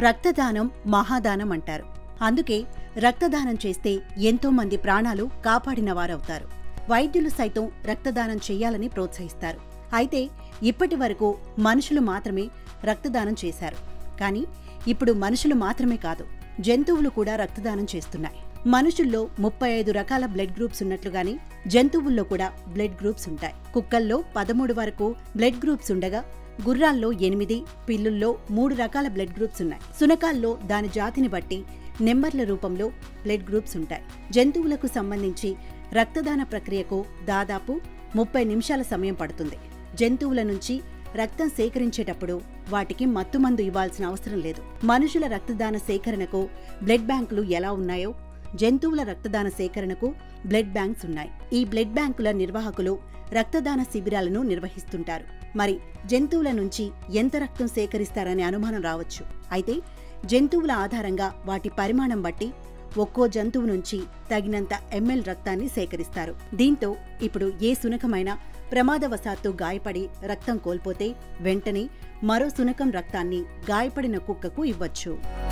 రక్తదానం మహాదానం అంటారు అందుకే రక్తదానం చేస్తే ఎంతో మంది ప్రాణాలు కాపాడిన వారవుతారు వైద్యులు సైతం రక్తదానం చేయాలని ప్రోత్సహిస్తారు అయితే ఇప్పటి వరకు మనుషులు మాత్రమే రక్తదానం చేశారు కానీ ఇప్పుడు మనుషులు మాత్రమే కాదు జంతువులు కూడా రక్తదానం చేస్తున్నాయి మనుషుల్లో ముప్పై ఐదు రకాల బ్లడ్ గ్రూప్స్ ఉన్నట్లుగానే జంతువుల్లో కూడా బ్లడ్ గ్రూప్స్ ఉంటాయి కుక్కల్లో పదమూడు వరకు బ్లడ్ గ్రూప్స్ ఉండగా గుర్రాల్లో ఎనిమిది పిల్లుల్లో మూడు రకాల బ్లడ్ గ్రూప్స్ ఉన్నాయి సునకాల్లో దాని జాతిని బట్టి నెంబర్ల రూపంలో బ్లడ్ గ్రూప్స్ ఉంటాయి జంతువులకు సంబంధించి రక్తదాన ప్రక్రియకు దాదాపు ముప్పై నిమిషాల సమయం పడుతుంది జంతువుల నుంచి రక్తం సేకరించేటప్పుడు వాటికి మత్తుమందు ఇవ్వాల్సిన అవసరం లేదు మనుషుల రక్తదాన సేకరణకు బ్లడ్ బ్యాంకులు ఎలా ఉన్నాయో జంతువుల రక్తదాన సేకరణకు బ్లడ్ బ్యాంక్స్ ఉన్నాయి ఈ బ్లడ్ బ్యాంకుల నిర్వాహకులు రక్తదాన శిబిరాలను నిర్వహిస్తుంటారు మరి జంతువుల నుంచి ఎంత రక్తం సేకరిస్తారనే అనుమానం రావచ్చు అయితే జంతువుల ఆధారంగా వాటి పరిమాణం బట్టి ఒక్కో జంతువు నుంచి తగినంత ఎంఎల్ రక్తాన్ని సేకరిస్తారు దీంతో ఇప్పుడు ఏ సునకమైనా ప్రమాదవశాత్తు గాయపడి రక్తం కోల్పోతే వెంటనే మరో సునకం రక్తాన్ని గాయపడిన కుక్కకు ఇవ్వచ్చు